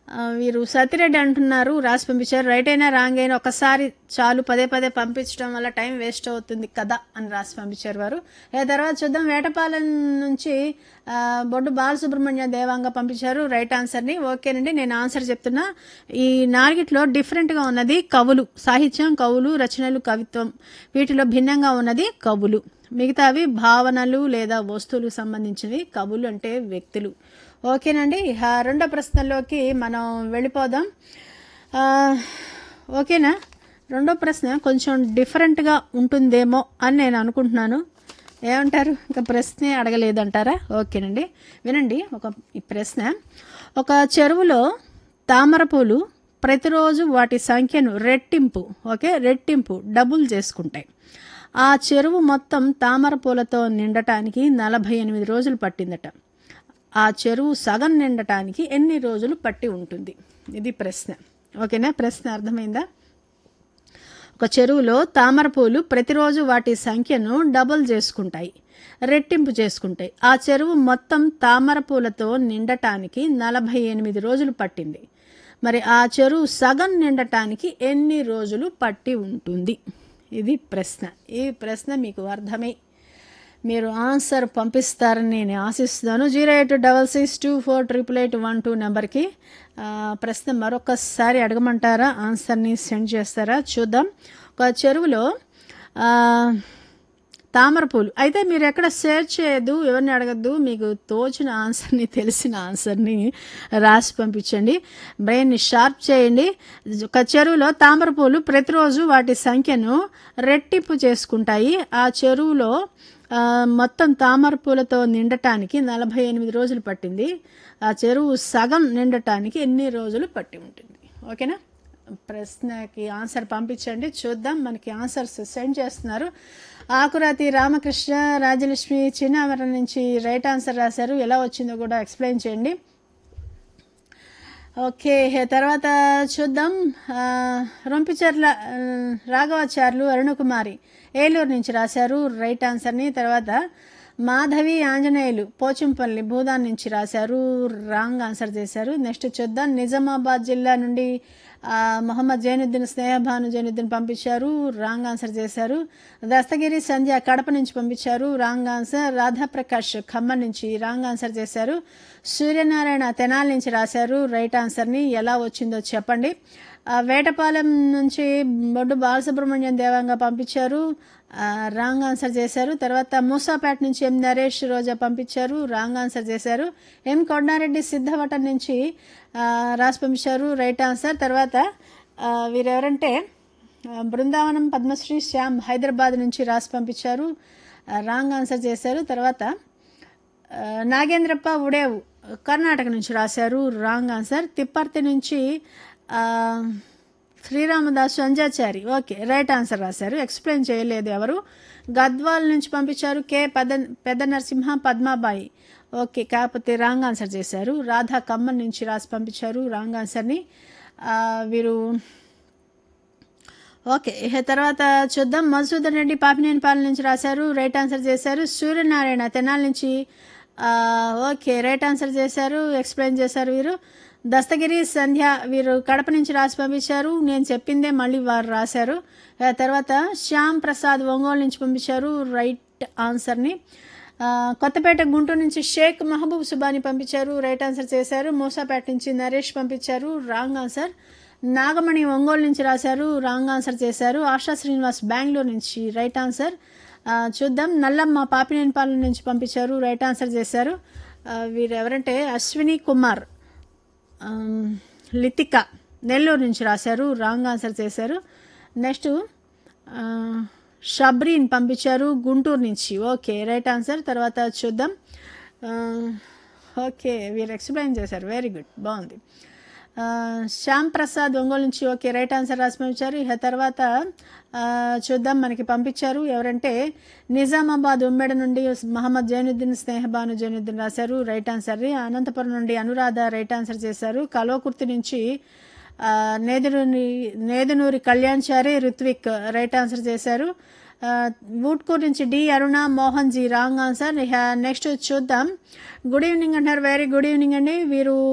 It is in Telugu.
ఆ, వీరు సతిరెడ్డి అంటున్నారు రాసి పంపించారు రైట్ అయినా రాంగ్ అయినా ఒకసారి చాలు పదే పదే పంపించడం వల్ల టైం వేస్ట్ అవుతుంది కదా అని రాసి పంపించారు వారు ఏ తర్వాత చూద్దాం వేటపాలెం నుంచి ఆ, బొడ్డు బాలసుబ్రహ్మణ్య దేవాంగ పంపించారు రైట్ ఆన్సర్ని ఓకేనండి నేను ఆన్సర్ చెప్తున్నా ఈ నాలుగిట్లో డిఫరెంట్గా ఉన్నది కవులు సాహిత్యం కవులు రచనలు కవిత్వం వీటిలో భిన్నంగా ఉన్నది కవులు మిగతావి భావనలు లేదా వస్తువులకు సంబంధించినవి కవులు అంటే వ్యక్తులు ఓకేనండి ఇహ రెండో ప్రశ్నలోకి మనం వెళ్ళిపోదాం ఆ, ఓకేనా రెండో ప్రశ్న కొంచెం డిఫరెంట్గా ఉంటుందేమో అని నేను అనుకుంటున్నాను ఏమంటారు ఇంకా ప్రశ్నే అడగలేదంటారా ఓకేనండి వినండి ఒక ఈ ప్రశ్న ఒక చెరువులో తామరపూలు ప్రతిరోజు వాటి సంఖ్యను రెట్టింపు ఓకే రెట్టింపు డబుల్ చేసుకుంటాయి ఆ చెరువు మొత్తం తామర పూలతో నిండటానికి నలభై ఎనిమిది రోజులు పట్టిందట ఆ చెరువు సగం నిండటానికి ఎన్ని రోజులు పట్టి ఉంటుంది ఇది ప్రశ్న ఓకేనా ప్రశ్న అర్థమైందా ఒక చెరువులో తామర పూలు ప్రతిరోజు వాటి సంఖ్యను డబుల్ చేసుకుంటాయి రెట్టింపు చేసుకుంటాయి ఆ చెరువు మొత్తం తామర పూలతో నిండటానికి నలభై ఎనిమిది రోజులు పట్టింది మరి ఆ చెరువు సగం నిండటానికి ఎన్ని రోజులు పట్టి ఉంటుంది ఇది ప్రశ్న ఈ ప్రశ్న మీకు అర్థమై మీరు ఆన్సర్ పంపిస్తారని నేను ఆశిస్తున్నాను zero eight double six two four triple eight one two నెంబర్కి ఆ, ప్రశ్న మరొకసారి అడగమంటారా ఆన్సర్ని సెండ్ చేస్తారా చూద్దాం ఒక చెరువులో ఆ, తామరపూలు అయితే మీరు ఎక్కడ షేర్ చేయొద్దు ఎవరిని అడగద్దు మీకు తోచిన ఆన్సర్ని తెలిసిన ఆన్సర్ని రాసి పంపించండి బ్రెయిన్ని షార్ప్ చేయండి ఒక చెరువులో తామరపూలు ప్రతిరోజు వాటి సంఖ్యను రెట్టింపు చేసుకుంటాయి ఆ చెరువులో ఆ, మొత్తం తామర పూలతో నిండటానికి నలభై ఎనిమిది రోజులు పట్టింది ఆ చెరువు సగం నిండటానికి ఎన్ని రోజులు పట్టి ఉంటుంది ఓకేనా ప్రశ్నకి ఆన్సర్ పంపించండి చూద్దాం మనకి ఆన్సర్స్ సెండ్ చేస్తున్నారు ఆకురాతి రామకృష్ణ రాజలక్ష్మి చిన్నవరం నుంచి రైట్ ఆన్సర్ రాశారు ఎలా వచ్చిందో కూడా ఎక్స్ప్లెయిన్ చేయండి ఓకే తర్వాత చూద్దాం ఆ, రొంపిచర్ల ఆ, రాఘవాచార్యులు అరుణకుమారి ఏలూరు నుంచి రాశారు రైట్ ఆన్సర్ని తర్వాత మాధవి ఆంజనేయులు పోచంపల్లి భూదాన్ నుంచి రాశారు రాంగ్ ఆన్సర్ చేశారు నెక్స్ట్ చూద్దాం నిజామాబాద్ జిల్లా నుండి ఆ, మొహమ్మద్ జైనుద్దీన్ స్నేహభాను జైనుద్దీన్ పంపించారు రాంగ్ ఆన్సర్ చేశారు దస్తగిరి సంధ్య కడప నుంచి పంపించారు రాంగ్ ఆన్సర్ రాధాప్రకాష్ ఖమ్మం నుంచి రాంగ్ ఆన్సర్ చేశారు సూర్యనారాయణ తెనాలి నుంచి రాశారు రైట్ ఆన్సర్ని ఎలా వచ్చిందో చెప్పండి ఆ, వేటపాలెం నుంచి బొడ్డు బాలసుబ్రహ్మణ్యం దేవంగా పంపించారు ఆ, రాంగ్ ఆన్సర్ చేశారు తర్వాత మూసాపేట నుంచి ఎం నరేష్ రోజా పంపించారు రాంగ్ ఆన్సర్ చేశారు ఎం కొండారెడ్డి సిద్ధవటం నుంచి ఆ, రాసి పంపించారు రైట్ ఆన్సర్ తర్వాత ఆ, వీరెవరంటే ఆ, బృందావనం పద్మశ్రీ శ్యామ్ హైదరాబాద్ నుంచి రాసి పంపించారు ఆ, రాంగ్ ఆన్సర్ చేశారు తర్వాత ఆ, నాగేంద్రప్ప ఉడేవు కర్ణాటక నుంచి రాశారు రాంగ్ ఆన్సర్ తిప్పర్తి నుంచి ఆ, Sriramadasu Anjachari okay right answer రాశారు ఎక్స్ప్లెయిన్ చేయలేదు ఎవరు గద్వాల్ నుంచి పంపించారు కే పెద్ద పెద్ద నరసింహ పద్మాబాయి ఓకే కాకపోతే రాంగ్ ఆన్సర్ చేశారు రాధా ఖమ్మం నుంచి రాసి పంపించారు రాంగ్ ఆన్సర్ని ఆ, వీరు ఓకే ఇక తర్వాత చూద్దాం మధుసూదన్ రెడ్డి పాపినేనిపాలెం నుంచి రాశారు రైట్ ఆన్సర్ చేశారు సూర్యనారాయణ తెనాల నుంచి ఆ, ఓకే రైట్ ఆన్సర్ చేశారు ఎక్స్ప్లెయిన్ చేశారు వీరు దస్తగిరి సంధ్య వీరు కడప నుంచి రాసి పంపించారు నేను చెప్పిందే మళ్ళీ వారు రాశారు ఆ తర్వాత శ్యామ్ ప్రసాద్ ఒంగోలు నుంచి పంపించారు రైట్ ఆన్సర్ని ఆ, కొత్తపేట గుంటూరు నుంచి షేక్ మహబూబ్ సుబాని పంపించారు రైట్ ఆన్సర్ చేశారు మూసాపేట నుంచి నరేష్ పంపించారు రాంగ్ ఆన్సర్ నాగమణి ఒంగోలు నుంచి రాశారు రాంగ్ ఆన్సర్ చేశారు ఆశా శ్రీనివాస్ బెంగళూరు నుంచి రైట్ ఆన్సర్ ఆ, చూద్దాం నల్లమ్మ పాపినేనిపాలెం నుంచి పంపించారు రైట్ ఆన్సర్ చేశారు ఆ, వీరు ఎవరంటే అశ్విని కుమార్ ఆమ్, లితిక నెల్లూరు నుంచి రాశారు రాంగ్ ఆన్సర్ చేశారు నెక్స్ట్ ఆ, షబ్రీన్ పంపించారు గుంటూరు నుంచి ఓకే రైట్ ఆన్సర్ తర్వాత చూద్దాం ఆ, ఓకే వీరు ఎక్స్ప్లెయిన్ చేశారు వెరీ గుడ్ బాగుంది ఆ, శ్యామ్ ప్రసాద్ ఒంగోలు నుంచి ఓకే రైట్ ఆన్సర్ రాసి పంపించారు ఇక తర్వాత ఆ, చూద్దాం మనకి పంపించారు ఎవరంటే నిజామాబాద్ ఉమ్మెడ నుండి మహమ్మద్ జైనుద్దీన్ స్నేహబాను జైనుద్దీన్ రాశారు రైట్ ఆన్సర్ అనంతపురం నుండి అనురాధ రైట్ ఆన్సర్ చేశారు కలోకుర్తి నుంచి ఆ, నేదునూరి నేదునూరి కళ్యాణ్చారి ఋత్విక్ రైట్ ఆన్సర్ చేశారు ఆ, వూట్కూర్ నుంచి D Aruna Mohan ji wrong answer ఇక నెక్స్ట్ చూద్దాం గుడ్ ఈవినింగ్ అంటారు వెరీ గుడ్ ఈవినింగ్ అండి వీరు